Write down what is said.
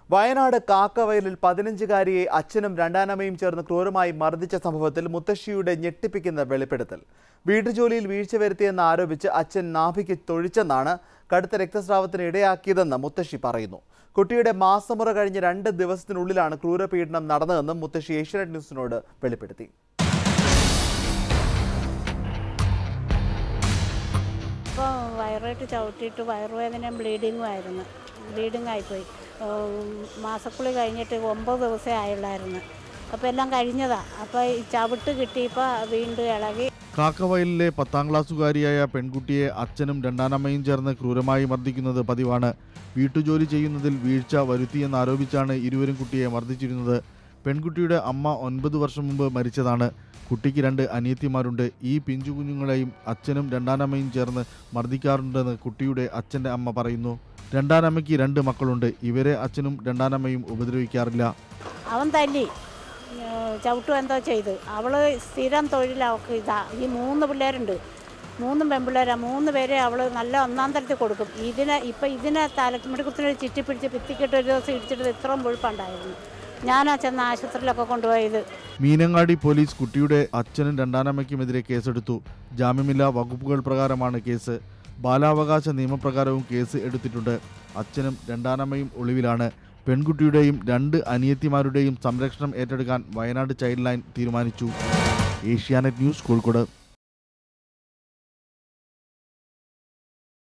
വയനാട് കാക്കവയലിൽ പതിനഞ്ചുകാരിയെ അച്ഛനും രണ്ടാനമ്മയും ചേർന്ന് ക്രൂരമായി മർദ്ദിച്ച സംഭവത്തിൽ മുത്തശ്ശിയുടെ ഞെട്ടിപ്പിക്കുന്ന വെളിപ്പെടുത്തൽ വീട്ടുജോലിയിൽ വീഴ്ച വരുത്തിയെന്ന് ആരോപിച്ച് അച്ഛൻ നാഭിക്ക് തൊഴിച്ചെന്നാണ് കടുത്ത രക്തസ്രാവത്തിന് ഇടയാക്കിയതെന്ന് മുത്തശ്ശി പറയുന്നു കുട്ടിയുടെ മാസമുറ കഴിഞ്ഞ് രണ്ട് ദിവസത്തിനുള്ളിലാണ് ക്രൂരപീഡനം നടന്നതെന്നും മുത്തശ്ശി ഏഷ്യാനെറ്റ് ന്യൂസിനോട് വെളിപ്പെടുത്തി ഇപ്പോൾ വയറായിട്ട് ചവിട്ടിയിട്ട് വയറുവേദനയും ബ്ലീഡിങ്ങും ആയിരുന്നു ബ്ലീഡിങ് ആയിപ്പോയി ഉം, മാസക്കുളി കഴിഞ്ഞിട്ട് ഒമ്പത് ദിവസമേ ആയുള്ളായിരുന്നു അപ്പോൾ എല്ലാം കഴിഞ്ഞതാണ് അപ്പോൾ ഈ ചവിട്ട് കിട്ടിയപ്പോൾ വീണ്ടും ഇളകി കാക്കവയലിലെ പത്താം ക്ലാസ്സുകാരിയായ പെൺകുട്ടിയെ അച്ഛനും രണ്ടാനമ്മയും ചേർന്ന് ക്രൂരമായി മർദ്ദിക്കുന്നത് പതിവാണ് വീട്ടുജോലി ചെയ്യുന്നതിൽ വീഴ്ച വരുത്തിയെന്നാരോപിച്ചാണ് ഇരുവരും കുട്ടിയെ മർദ്ദിച്ചിരുന്നത് പെൺകുട്ടിയുടെ അമ്മ ഒൻപത് വർഷം മുമ്പ് മരിച്ചതാണ് കുട്ടിക്ക് രണ്ട് അനിയത്തിമാരുണ്ട് ഈ പിഞ്ചു കുഞ്ഞുങ്ങളെയും അച്ഛനും രണ്ടാനമ്മയും ചേർന്ന് മർദ്ദിക്കാറുണ്ടെന്ന് കുട്ടിയുടെ അച്ഛൻ്റെ അമ്മ പറയുന്നു രണ്ടാനമ്മയ്ക്ക് രണ്ട് മക്കളുണ്ട് ഇവരെ അച്ഛനും രണ്ടാനമ്മയും ഉപദ്രവിക്കാറില്ല അവൻ തല്ലി ഏഹ്, ചവിട്ടും എന്തോ ചെയ്ത് അവൾ സ്ഥിരം തൊഴിൽ അവൾക്ക് ഇതാ ഈ മൂന്ന് പിള്ളേരുണ്ട് മൂന്നും പെൺപിള്ളേരാണ് മൂന്ന് പേരെ അവൾ നല്ല ഒന്നാം തരത്തിൽ കൊടുക്കും ഇതിനെ ഇപ്പം ഇതിനെ തലക്കുമിടിക്കുത്തിന് ചുറ്റിപ്പിടിച്ച് ഭിത്തിക്കിട്ട് ഒരു ദിവസം ഇടിച്ചിട്ട് ഇത്രയും മുഴുപ്പുണ്ടായിരുന്നു ഞാനാ ചെന്ന് ആശുപത്രിയിലൊക്കെ കൊണ്ടുപോയത് മീനങ്ങാടി പോലീസ് കുട്ടിയുടെ അച്ഛനും രണ്ടാനമ്മയ്ക്കുമെതിരെ കേസെടുത്തു ജാമ്യമില്ലാ വകുപ്പുകൾ പ്രകാരമാണ് കേസ് ബാലാവകാശ നിയമപ്രകാരവും കേസ് എടുത്തിട്ടുണ്ട് അച്ഛനും രണ്ടാനമ്മയും ഒളിവിലാണ് പെൺകുട്ടിയുടെയും രണ്ട് അനിയത്തിമാരുടെയും സംരക്ഷണം ഏറ്റെടുക്കാൻ വയനാട് ചൈൽഡ് ലൈൻ തീരുമാനിച്ചു ഏഷ്യാനെറ്റ് ന്യൂസ് കോഴിക്കോട്